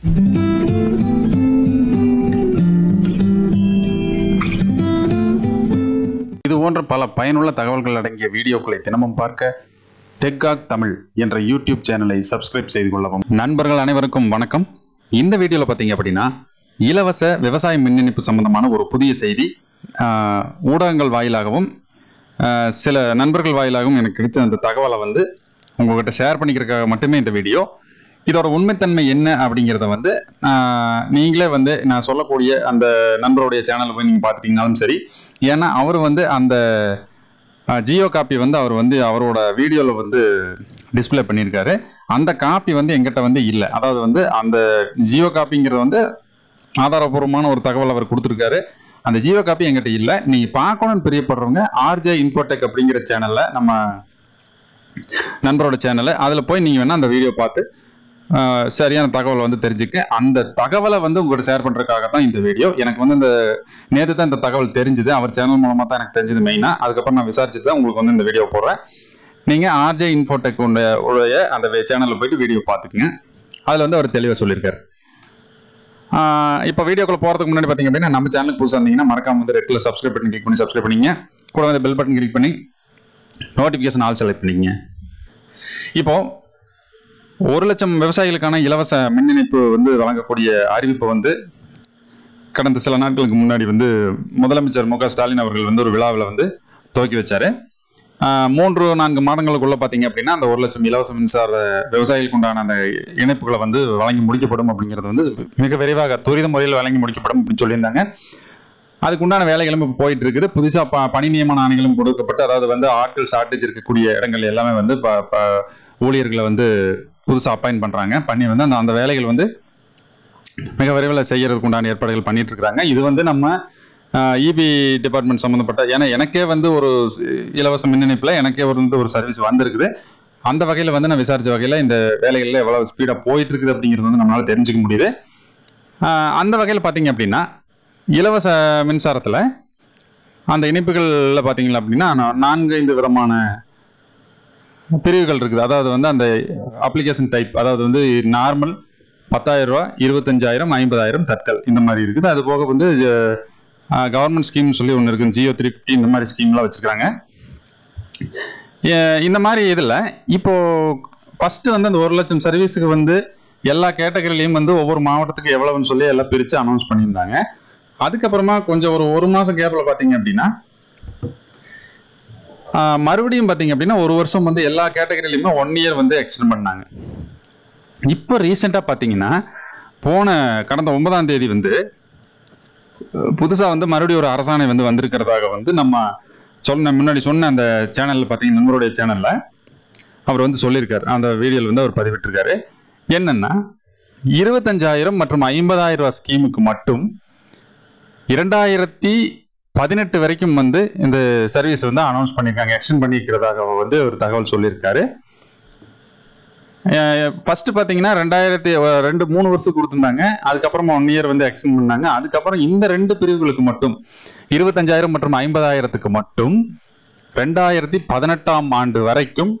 இது போன்ற பல பயனுள்ள தகவல்கள் அடங்கிய வீடியோக்களை தினமும் பார்க்க டெக்காக் தமிழ் என்ற யூடியூப் சேனலை சப்ஸ்கிரைப் செய்து கொள்ளவும் நண்பர்கள் அனைவருக்கும் வணக்கம் இந்த வீடியோவில் பார்த்தீங்க அப்படின்னா இலவச விவசாய மின் இணைப்பு சம்பந்தமான ஒரு புதிய செய்தி ஆஹ், ஊடகங்கள் வாயிலாகவும் ஆஹ், சில நண்பர்கள் வாயிலாகவும் எனக்கு கிடைச்ச அந்த தகவலை வந்து உங்ககிட்ட ஷேர் பண்ணிக்கிறதுக்காக மட்டுமே இந்த வீடியோ இதோட உண்மைத்தன்மை என்ன அப்படிங்கிறத வந்து ஆஹ், நீங்களே வந்து நான் சொல்லக்கூடிய அந்த நண்பருடைய சேனலை போய் நீங்கள் பார்த்துட்டீங்கனாலும் சரி ஏன்னா அவர் வந்து அந்த ஜியோ காப்பி வந்து அவர் வந்து அவரோட வீடியோவில் வந்து டிஸ்ப்ளே பண்ணியிருக்காரு அந்த காப்பி வந்து எங்கிட்ட வந்து இல்லை அதாவது வந்து அந்த ஜியோ காப்பிங்கிறது வந்து ஆதாரபூர்வமான ஒரு தகவல் அவர் கொடுத்துருக்காரு அந்த ஜியோ காப்பி எங்கிட்ட இல்லை நீங்கள் பார்க்கணும்னு பிரியப்படுறவங்க ஆர்ஜே இன்ஃபோடெக் அப்படிங்கிற சேனலில் நம்ம நண்பரோட சேனலு அதில் போய் நீங்கள் வேணால் அந்த வீடியோ பார்த்து ஆஹ், சரியான தகவலை வந்து தெரிஞ்சுக்க அந்த தகவலை வந்து உங்கள்கிட்ட ஷேர் பண்ணுறதுக்காக தான் இந்த வீடியோ எனக்கு வந்து இந்த நேற்று தான் இந்த தகவல் தெரிஞ்சுது அவர் சேனல் மூலமாக தான் எனக்கு தெரிஞ்சது மெயினாக அதுக்கப்புறம் நான் விசாரிச்சுட்டு தான் உங்களுக்கு வந்து இந்த வீடியோ போடுறேன் நீங்கள் ஆர்ஜே இன்ஃபோடெக் உடைய உடைய அந்த சேனலில் போயிட்டு வீடியோ பார்த்துக்குங்க அதில் வந்து அவர் தெளிவாக சொல்லியிருக்காரு இப்போ வீடியோக்குள்ள போகிறதுக்கு முன்னாடி பார்த்தீங்க அப்படின்னா நம்ம சேனலுக்கு புதுசாக இருந்தீங்கன்னா மறக்காம வந்து ரெட்டில் சப்ஸ்கிரைப் பண்ணி கிளிக் பண்ணி சப்ஸ்கிரைப் பண்ணிங்க கூட வந்து பெல் பட்டன் கிளிக் பண்ணி நோட்டிஃபிகேஷன் ஆல் செலக்ட் பண்ணிக்கங்க இப்போ ஒரு லட்சம் விவசாயிகளுக்கான இலவச மின் இணைப்பு வந்து வழங்கக்கூடிய அறிவிப்பை வந்து கடந்த சில நாட்களுக்கு முன்னாடி வந்து முதலமைச்சர் மு க ஸ்டாலின் அவர்கள் வந்து ஒரு விழாவில் வந்து துவக்கி வச்சாரு ஆஹ் மூன்று நான்கு மாதங்களுக்குள்ள பார்த்தீங்க அப்படின்னா அந்த ஒரு லட்சம் இலவச மின்சார விவசாயிகளுக்கு உண்டான அந்த இணைப்புகளை வந்து வழங்கி முடிக்கப்படும் அப்படிங்கிறது வந்து மிக விரைவாக துரித முறையில் வழங்கி முடிக்கப்படும் அப்படின்னு சொல்லியிருந்தாங்க அதுக்கு உண்டான வேலைகளும் இப்போ போயிட்டு இருக்குது புதுசாக ப பணி நியமன ஆணைகளும் கொடுக்கப்பட்டு அதாவது வந்து ஆட்கள் ஷார்ட்டேஜ் இருக்கக்கூடிய இடங்கள் எல்லாமே வந்து ப ப ஊழியர்களை வந்து புதுசாக அப்பாயின் பண்ணுறாங்க பண்ணி வந்து அந்த அந்த வேலைகள் வந்து மிக விரைவில் செய்யறதுக்கு உண்டான ஏற்பாடுகள் பண்ணிட்டு இருக்காங்க இது வந்து நம்ம இபி டிபார்ட்மெண்ட் சம்மந்தப்பட்ட ஏன்னா எனக்கே வந்து ஒரு ஸ்- இலவச மின் இணைப்பில் எனக்கே ஒரு வந்து ஒரு சர்வீஸ் வந்திருக்குது அந்த வகையில் வந்து நான் விசாரிச்ச வகையில் இந்த வேலைகளில் எவ்வளோ ஸ்பீடாக போயிட்டு இருக்குது அப்படிங்கிறது வந்து நம்மளால தெரிஞ்சுக்க முடியுது ஆஹ் அந்த வகையில் பார்த்தீங்க அப்படின்னா இலவச மின்சாரத்தில் அந்த இணைப்புகளில் பார்த்தீங்களா அப்படின்னா நா- நான்கு ஐந்து விதமான பிரிவுகள் இருக்குது அதாவது வந்து அந்த அப்ளிகேஷன் டைப் அதாவது வந்து நார்மல் பத்தாயிரம் ரூபா இருபத்தஞ்சாயிரம் ஐம்பதாயிரம் தட்கல் இந்த மாதிரி இருக்குது அது போக வந்து கவர்மெண்ட் ஸ்கீம் சொல்லி ஒன்று இருக்குது ஜியோ த்ரீ ஃபிஃப்டி இந்த மாதிரி ஸ்கீம்லாம் வச்சுருக்காங்க இந்த மாதிரி இதில் இப்போ ஃபஸ்ட்டு வந்து அந்த ஒரு லட்சம் சர்வீஸுக்கு வந்து எல்லா கேட்டகரிலையும் வந்து ஒவ்வொரு மாவட்டத்துக்கு எவ்வளவுன்னு சொல்லி எல்லாம் பிரித்து அனௌன்ஸ் பண்ணியிருந்தாங்க அதுக்கப்புறமா கொஞ்சம் ஒரு ஒரு மாதம் கேப்பில் பார்த்தீங்க அப்படின்னா ஆஹ் மறுபடியும் பார்த்தீங்க அப்படின்னா ஒரு வருஷம் வந்து எல்லா கேட்டகரியிலையுமே ஒன் இயர் வந்து எக்ஸ்டெண்ட் பண்ணாங்க இப்போ ரீசெண்டாக பார்த்தீங்கன்னா போன கடந்த ஒன்பதாம் தேதி வந்து புதுசாக வந்து மறுபடியும் ஒரு அரசாணை வந்து வந்திருக்கிறதாக வந்து நம்ம சொன்ன முன்னாடி சொன்ன அந்த சேனலில் பார்த்தீங்கன்னா நம்மளுடைய சேனலில் அவர் வந்து சொல்லியிருக்காரு அந்த வீடியோவில் வந்து அவர் பதிவிட்டிருக்காரு என்னன்னா இருபத்தஞ்சாயிரம் மற்றும் ஐம்பதாயிரம் ரூபாய் ஸ்கீமுக்கு மட்டும் இரண்டாயிரத்தி பதினெட்டு வரைக்கும் வந்து இந்த சர்வீஸ் வந்து அனௌன்ஸ் பண்ணியிருக்காங்க எக்ஸ்டெண்ட் பண்ணியிருக்கிறதாக வந்து ஒரு தகவல் சொல்லியிருக்காரு ஃபர்ஸ்ட் பார்த்தீங்கன்னா ரெண்டாயிரத்தி அஹ், ரெண்டு மூணு வருஷம் கொடுத்துருந்தாங்க அதுக்கப்புறமா ஒன் இயர் வந்து எக்ஸ்டெண்ட் பண்ணாங்க அதுக்கப்புறம் இந்த ரெண்டு பிரிவுகளுக்கு மட்டும் இருபத்தஞ்சாயிரம் மற்றும் ஐம்பதாயிரத்துக்கு மட்டும் ரெண்டாயிரத்தி பதினெட்டாம் ஆண்டு வரைக்கும்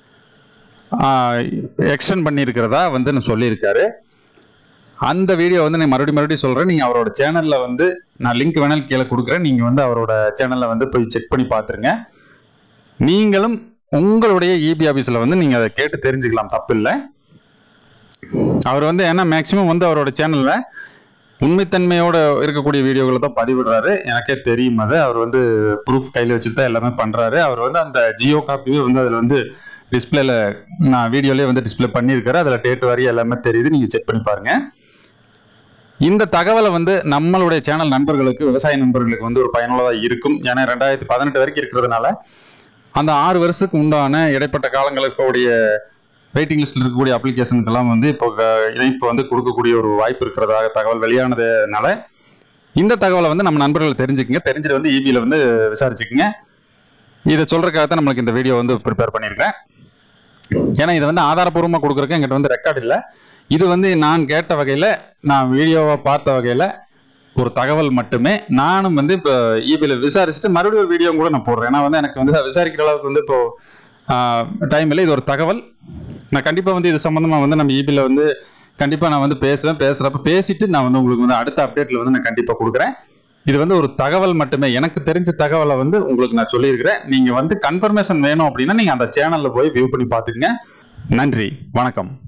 எக்ஸ்டெண்ட் பண்ணியிருக்கிறதா வந்து நான் சொல்லியிருக்காரு அந்த வீடியோ வந்து நான் மறுபடியும் மறுபடியும் சொல்கிறேன் நீங்கள் அவரோட சேனலில் வந்து நான் லிங்க் வேணாலும் கீழே கொடுக்குறேன் நீங்கள் வந்து அவரோட சேனலில் வந்து போய் செக் பண்ணி பார்த்துருங்க நீங்களும் உங்களுடைய இபி ஆஃபீஸில் வந்து நீங்கள் அதை கேட்டு தெரிஞ்சுக்கலாம் தப்பில்லை அவர் வந்து ஏன்னா மேக்ஸிமம் வந்து அவரோட சேனலில் உண்மைத்தன்மையோட இருக்கக்கூடிய வீடியோகளை தான் பதிவிடுறாரு எனக்கே தெரியும் அது அவர் வந்து ப்ரூஃப் கையில் வச்சுட்டு தான் எல்லாமே பண்ணுறாரு அவர் வந்து அந்த ஜியோ காப்பியே வந்து அதில் வந்து டிஸ்பிளேல நான் வீடியோலேயே வந்து டிஸ்ப்ளே பண்ணியிருக்காரு அதில் டேட் வரி எல்லாமே தெரியுது நீங்கள் செக் பண்ணி பாருங்கள் இந்த தகவலை வந்து நம்மளுடைய சேனல் நண்பர்களுக்கு விவசாய நண்பர்களுக்கு வந்து ஒரு பயனுள்ளதாக இருக்கும் ஏன்னா ரெண்டாயிரத்தி பதினெட்டு வரைக்கும் இருக்கிறதுனால அந்த ஆறு வருஷத்துக்கு உண்டான இடைப்பட்ட காலங்களுக்கு உடைய வெயிட்டிங் லிஸ்ட்டில் இருக்கக்கூடிய அப்ளிகேஷனுக்கெல்லாம் வந்து இப்போ க- இணைப்பு வந்து கொடுக்கக்கூடிய ஒரு வாய்ப்பு இருக்கிறதாக தகவல் வெளியானதுனால இந்த தகவலை வந்து நம்ம நண்பர்கள் தெரிஞ்சுக்கங்க தெரிஞ்சுட்டு வந்து இபியில் வந்து விசாரிச்சுக்குங்க இதை சொல்றதுக்காக தான் நம்மளுக்கு இந்த வீடியோ வந்து ப்ரிப்பேர் பண்ணியிருக்கேன் ஏன்னா இதை வந்து ஆதாரப்பூர்வமாக கொடுக்குறக்கு எங்கிட்ட வந்து ரெக்கார்ட் இல்லை இது வந்து நான் கேட்ட வகையில் நான் வீடியோவை பார்த்த வகையில் ஒரு தகவல் மட்டுமே நானும் வந்து இப்போ இபியில் விசாரிச்சுட்டு மறுபடியும் ஒரு வீடியோ கூட நான் போடுறேன் ஏன்னா வந்து எனக்கு வந்து விசாரிக்கிற அளவுக்கு வந்து இப்போ டைம் இல்லை இது ஒரு தகவல் நான் கண்டிப்பாக வந்து இது சம்மந்தமாக வந்து நம்ம இபியில் வந்து கண்டிப்பாக நான் வந்து பேசுவேன் பேசுகிறப்ப பேசிட்டு நான் வந்து உங்களுக்கு வந்து அடுத்த அப்டேட்டில் வந்து நான் கண்டிப்பாக கொடுக்குறேன் இது வந்து ஒரு தகவல் மட்டுமே எனக்கு தெரிஞ்ச தகவலை வந்து உங்களுக்கு நான் சொல்லியிருக்கிறேன் நீங்கள் வந்து கன்ஃபர்மேஷன் வேணும் அப்படின்னா நீங்கள் அந்த சேனலில் போய் வியூ பண்ணி பார்த்துக்குங்க நன்றி வணக்கம்